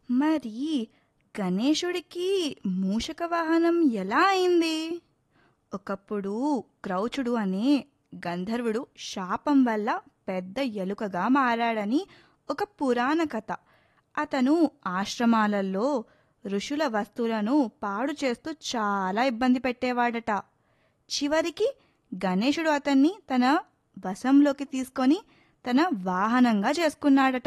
మరి గణేశుడికి మూషక వాహనం ఎలా అయింది ఒకప్పుడు క్రౌచుడు అనే గంధర్వుడు శాపం వల్ల పెద్ద ఎలుకగా మారాడని ఒక పురాణ కథ అతను ఆశ్రమాలలో ఋషుల వస్తువులను పాడు చేస్తూ చాలా ఇబ్బంది పెట్టేవాడట చివరికి గణేశుడు అతన్ని తన వశంలోకి తీసుకొని తన వాహనంగా చేసుకున్నాడట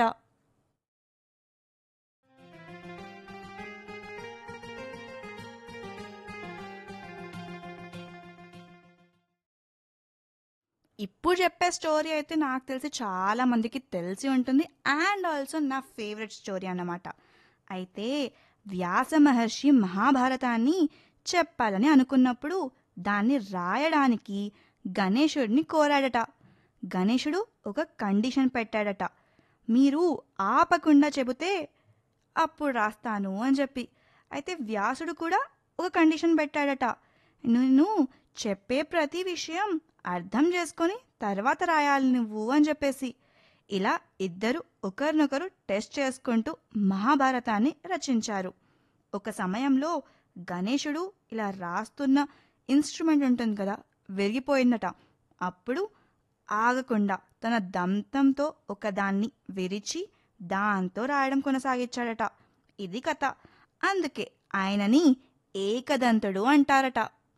ఇప్పుడు చెప్పే స్టోరీ అయితే నాకు తెలిసి చాలా మందికి తెలిసి ఉంటుంది అండ్ ఆల్సో నా ఫేవరెట్ స్టోరీ అన్నమాట అయితే వ్యాస మహర్షి మహాభారతాన్ని చెప్పాలని అనుకున్నప్పుడు దాన్ని రాయడానికి గణేశుడిని కోరాడట గణేశుడు ఒక కండిషన్ పెట్టాడట మీరు ఆపకుండా చెబితే అప్పుడు రాస్తాను అని చెప్పి అయితే వ్యాసుడు కూడా ఒక కండిషన్ పెట్టాడట నేను చెప్పే ప్రతి విషయం అర్థం చేసుకొని తర్వాత రాయాలి నువ్వు అని చెప్పేసి ఇలా ఇద్దరు ఒకరినొకరు టెస్ట్ చేసుకుంటూ మహాభారతాన్ని రచించారు ఒక సమయంలో గణేశుడు ఇలా రాస్తున్న ఇన్స్ట్రుమెంట్ ఉంటుంది కదా విరిగిపోయిందట అప్పుడు ఆగకుండా తన దంతంతో ఒకదాన్ని విరిచి దాంతో రాయడం కొనసాగించాడట ఇది కథ అందుకే ఆయనని ఏకదంతుడు అంటారట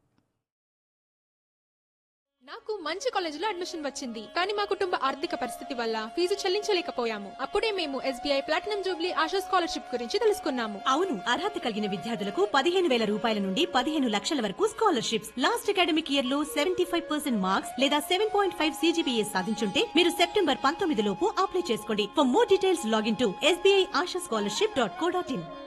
నాకు మంచి కాలేజీలో అడ్మిషన్ వచ్చింది కానీ మా కుటుంబ ఆర్థిక పరిస్థితి వల్ల ఫీజు చెల్లించలేకపోయాము అప్పుడే మేము SBI platinum jubilee Asha scholarship గురించి తెలుసుకున్నాము అవును అర్హత కలిగిన విద్యార్థులకు పదిహేను వేల రూపాయల నుండి పదిహేను లక్షల వరకు స్కాలర్షిప్స్ లాస్ట్ అకాడమిక్ ఇయర్ లో సెవెంటీ ఫైవ్ పర్సెంట్ మార్క్స్ లేదా సెవెన్ పాయింట్ ఫైవ్ సీజీపీఏ సాధించుంటే మీరు సెప్టెంబర్ పంతొమ్మిది లోపు అప్లై చేసుకోండి for more details login to SBI Asha scholarship dot co dot in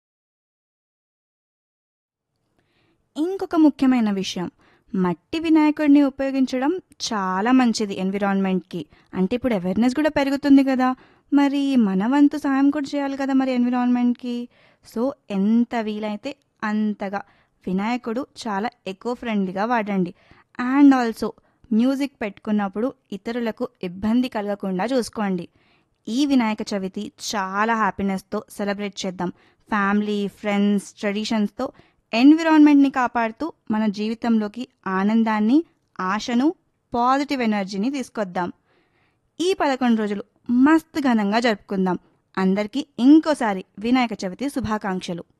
ఇంకొక ముఖ్యమైన విషయం మట్టి వినాయకుడిని ఉపయోగించడం చాలా మంచిది ఎన్విరాన్మెంట్కి అంటే ఇప్పుడు అవేర్నెస్ కూడా పెరుగుతుంది కదా మరి మన వంతు సాయం కూడా చేయాలి కదా మరి ఎన్విరాన్మెంట్కి సో ఎంత వీలైతే అంతగా వినాయకుడు చాలా ఎకో ఫ్రెండ్లీగా వాడండి అండ్ ఆల్సో మ్యూజిక్ పెట్టుకున్నప్పుడు ఇతరులకు ఇబ్బంది కలగకుండా చూసుకోండి ఈ వినాయక చవితి చాలా హ్యాపీనెస్తో సెలబ్రేట్ చేద్దాం ఫ్యామిలీ ఫ్రెండ్స్ ట్రెడిషన్స్తో ఎన్విరాన్మెంట్ని కాపాడుతూ మన జీవితంలోకి ఆనందాన్ని ఆశను పాజిటివ్ ఎనర్జీని తీసుకొద్దాం ఈ పదకొండు రోజులు మస్తు ఘనంగా జరుపుకుందాం అందరికీ ఇంకోసారి వినాయక చవితి శుభాకాంక్షలు